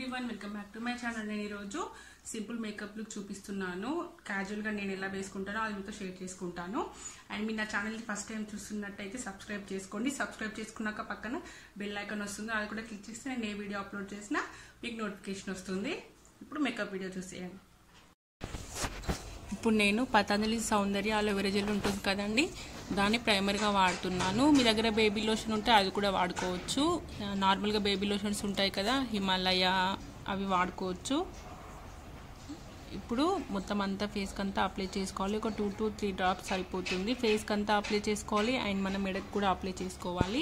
everyone welcome back to my channel నేను ఈరోజు simple makeup look చూపిస్తున్నాను క్యాజువల్గా నేను ఎలా వేసుకుంటానో అది మీతో షేర్ చేసుకుంటాను అండ్ మీరు నా ఛానల్ని ఫస్ట్ టైం చూస్తున్నట్టయితే సబ్స్క్రైబ్ చేసుకోండి సబ్స్క్రైబ్ చేసుకున్నాక పక్కన బెల్ ఐకాన్ వస్తుంది అది కూడా క్లిక్ చేస్తే నేను ఏ వీడియో అప్లోడ్ చేసినా మీకు నోటిఫికేషన్ వస్తుంది ఇప్పుడు మేకప్ వీడియో చూసేయండి ఇప్పుడు నేను పతంజలి సౌందర్య అలోవెరా జెల్ ఉంటుంది కదండి దాన్ని ప్రైమర్గా వాడుతున్నాను మీ దగ్గర బేబీ లోషన్ ఉంటే అది కూడా వాడుకోవచ్చు నార్మల్గా బేబీ లోషన్స్ ఉంటాయి కదా హిమాలయ అవి వాడుకోవచ్చు ఇప్పుడు మొత్తం అంతా ఫేస్కి అంతా అప్లై చేసుకోవాలి ఒక టూ టు త్రీ డ్రాప్స్ సరిపోతుంది ఫేస్కి అంతా అప్లై చేసుకోవాలి అండ్ మన మెడకు కూడా అప్లై చేసుకోవాలి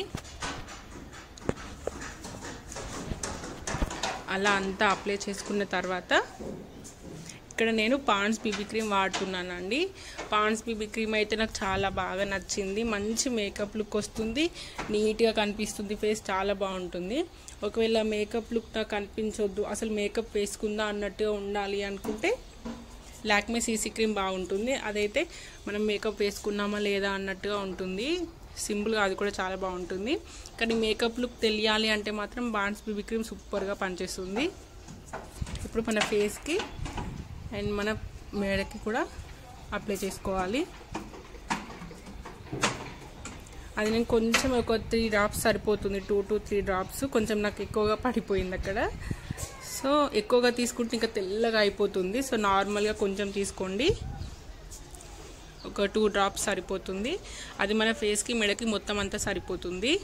అలా అంతా అప్లై చేసుకున్న తర్వాత ఇక్కడ నేను పాండ్స్ బీబీ క్రీమ్ వాడుతున్నానండి పాండ్స్ బీబీ క్రీమ్ అయితే నాకు చాలా బాగా నచ్చింది మంచి మేకప్ లుక్ వస్తుంది నీట్గా కనిపిస్తుంది ఫేస్ చాలా బాగుంటుంది ఒకవేళ మేకప్ లుక్ నాకు కనిపించొద్దు అసలు మేకప్ వేసుకుందా అన్నట్టుగా ఉండాలి అనుకుంటే లాక్మే సీసీ క్రీమ్ బాగుంటుంది అదైతే మనం మేకప్ వేసుకున్నామా లేదా అన్నట్టుగా ఉంటుంది సింపుల్గా అది కూడా చాలా బాగుంటుంది కానీ మేకప్ లుక్ తెలియాలి అంటే మాత్రం బాండ్స్ బీబీ క్రీమ్ సూపర్గా పనిచేస్తుంది ఇప్పుడు మన ఫేస్కి అండ్ మన మేడకి కూడా అప్లై చేసుకోవాలి అది నేను కొంచెం ఒక త్రీ డ్రాప్స్ సరిపోతుంది టూ టు త్రీ డ్రాప్స్ కొంచెం నాకు ఎక్కువగా పడిపోయింది అక్కడ సో ఎక్కువగా తీసుకుంటే ఇంకా తెల్లగా అయిపోతుంది సో నార్మల్గా కొంచెం తీసుకోండి ఒక టూ డ్రాప్స్ సరిపోతుంది అది మన ఫేస్కి మెడకి మొత్తం అంతా సరిపోతుంది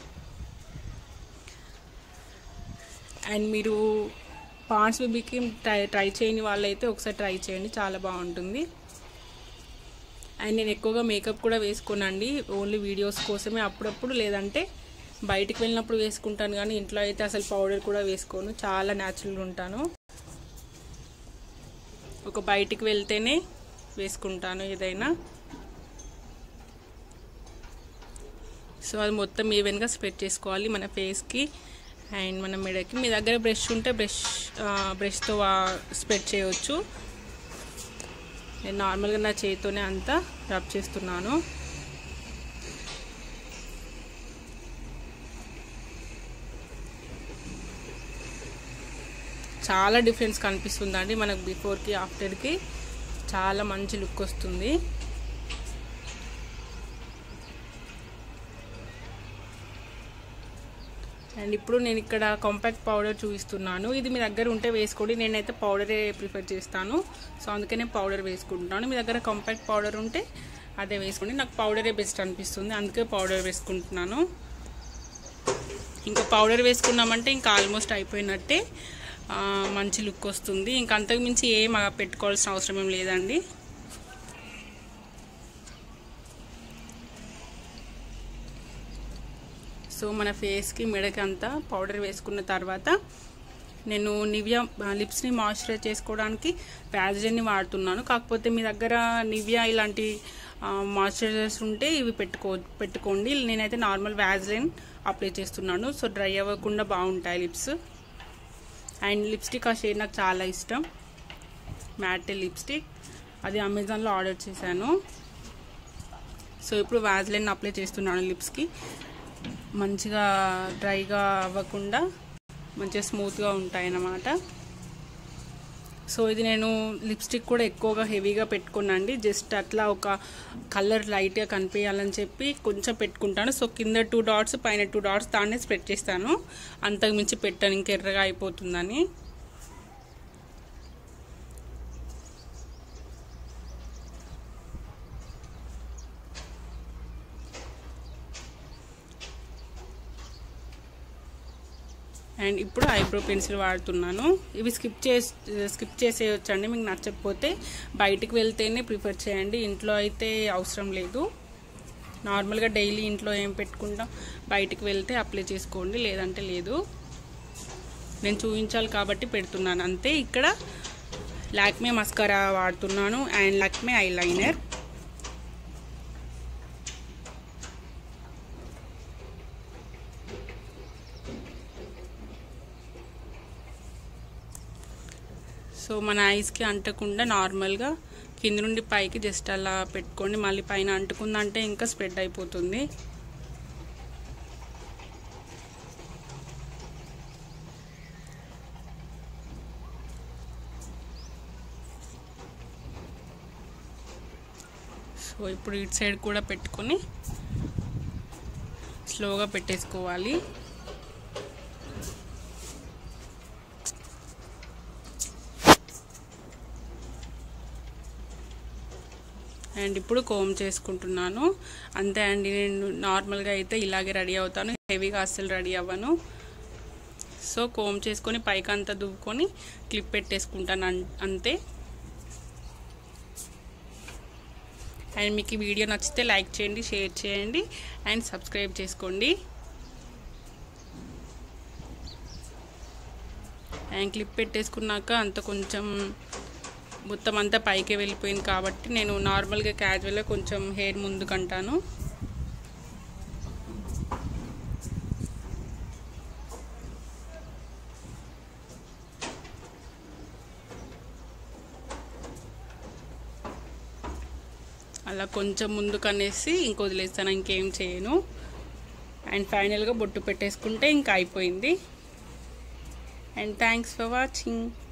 అండ్ మీరు పాండ్స్ బేబీకి ట్రై ట్రై చేయని వాళ్ళైతే ఒకసారి ట్రై చేయండి చాలా బాగుంటుంది అండ్ నేను ఎక్కువగా మేకప్ కూడా వేసుకోనండి ఓన్లీ వీడియోస్ కోసమే అప్పుడప్పుడు లేదంటే బయటికి వెళ్ళినప్పుడు వేసుకుంటాను కానీ ఇంట్లో అయితే అసలు పౌడర్ కూడా వేసుకోను చాలా న్యాచురల్గా ఉంటాను ఒక బయటికి వెళ్తేనే వేసుకుంటాను ఏదైనా సో అది మొత్తం ఈవెన్గా స్ప్రెడ్ చేసుకోవాలి మన ఫేస్కి అండ్ మన మెడకి మీ దగ్గర బ్రష్ ఉంటే బ్రష్ బ్రష్తో స్ప్రెడ్ చేయవచ్చు నేను నార్మల్గా నా చేతితోనే అంతా రబ్ చేస్తున్నాను చాలా డిఫరెన్స్ కనిపిస్తుందండి మనకు బిఫోర్కి ఆఫ్టర్కి చాలా మంచి లుక్ వస్తుంది అండ్ ఇప్పుడు నేను ఇక్కడ కాంపాక్ట్ పౌడర్ చూపిస్తున్నాను ఇది మీ దగ్గర ఉంటే వేసుకోండి నేనైతే పౌడరే ప్రిఫర్ చేస్తాను సో అందుకనే పౌడర్ వేసుకుంటున్నాను మీ దగ్గర కాంపాక్ట్ పౌడర్ ఉంటే అదే వేసుకోండి నాకు పౌడరే బెస్ట్ అనిపిస్తుంది అందుకే పౌడర్ వేసుకుంటున్నాను ఇంకా పౌడర్ వేసుకున్నామంటే ఇంకా ఆల్మోస్ట్ అయిపోయినట్టే మంచి లుక్ వస్తుంది ఇంకా అంతకుమించి ఏం పెట్టుకోవాల్సిన అవసరం ఏం లేదండి సో మన ఫేస్కి మెడకి అంతా పౌడర్ వేసుకున్న తర్వాత నేను నివియా లిప్స్ని మాయిశ్చరైజ్ చేసుకోవడానికి వ్యాజిలిన్ని వాడుతున్నాను కాకపోతే మీ దగ్గర నివియా ఇలాంటి మాయిశ్చరైజర్స్ ఉంటే ఇవి పెట్టుకో పెట్టుకోండి నేనైతే నార్మల్ వ్యాజిలిన్ అప్లై చేస్తున్నాను సో డ్రై అవ్వకుండా బాగుంటాయి లిప్స్ అండ్ లిప్స్టిక్ ఆ షేడ్ నాకు చాలా ఇష్టం మ్యాట్ లిప్స్టిక్ అది అమెజాన్లో ఆర్డర్ చేశాను సో ఇప్పుడు వ్యాజిలిన్ అప్లై చేస్తున్నాను లిప్స్కి మంచిగా డ్రైగా అవ్వకుండా మంచిగా స్మూత్గా ఉంటాయి అన్నమాట సో ఇది నేను లిప్స్టిక్ కూడా ఎక్కువగా హెవీగా పెట్టుకున్నాండి జస్ట్ అట్లా ఒక కలర్ లైట్గా కనిపించాలని చెప్పి కొంచెం పెట్టుకుంటాను సో కింద టూ డాట్స్ పైన టూ డాట్స్ దాన్నే స్ప్రెడ్ చేస్తాను అంతకు మించి పెట్టాను ఇంకెర్రగా అయిపోతుందని అండ్ ఇప్పుడు ఐబ్రో పెన్సిల్ వాడుతున్నాను ఇవి స్కిప్ చేసి స్కిప్ చేసేయచ్చండి మీకు నచ్చకపోతే బయటికి వెళ్తేనే ప్రిఫర్ చేయండి ఇంట్లో అయితే అవసరం లేదు నార్మల్గా డైలీ ఇంట్లో ఏం పెట్టుకుంటాం బయటికి వెళ్తే అప్లై చేసుకోండి లేదంటే లేదు నేను చూపించాలి కాబట్టి పెడుతున్నాను అంతే ఇక్కడ లాక్మే మస్కరా వాడుతున్నాను అండ్ లాక్మే ఐలైనర్ సో మన ఐస్కి అంటకుండా నార్మల్గా కింద నుండి పైకి జస్ట్ అలా పెట్టుకోండి మళ్ళీ పైన అంటుకుందంటే ఇంకా స్ప్రెడ్ అయిపోతుంది సో ఇప్పుడు ఇటు సైడ్ కూడా పెట్టుకొని స్లోగా పెట్టేసుకోవాలి అండ్ ఇప్పుడు కోమ్ చేసుకుంటున్నాను అంతే అండి నేను నార్మల్గా అయితే ఇలాగే రెడీ అవుతాను హెవీగా అస్సలు రెడీ అవ్వను సో కోమ్ చేసుకొని పైకి అంతా దువ్వుకొని క్లిప్ పెట్టేసుకుంటాను అన్- అంతే అండ్ మీకు ఈ వీడియో నచ్చితే లైక్ చేయండి షేర్ చేయండి అండ్ సబ్స్క్రైబ్ చేసుకోండి అండ్ క్లిప్ పెట్టేసుకున్నాక అంత కొంచెం మొత్తం అంతా పైకి వెళ్ళిపోయింది కాబట్టి నేను నార్మల్గా క్యాజువల్గా కొంచెం హెయిర్ ముందుకంటాను అలా కొంచెం ముందుకనేసి ఇంక వదిలేస్తాను ఇంకేం చేయను అండ్ ఫైనల్గా బొట్టు పెట్టేసుకుంటే ఇంకా అయిపోయింది అండ్ థ్యాంక్స్ ఫర్ వాచింగ్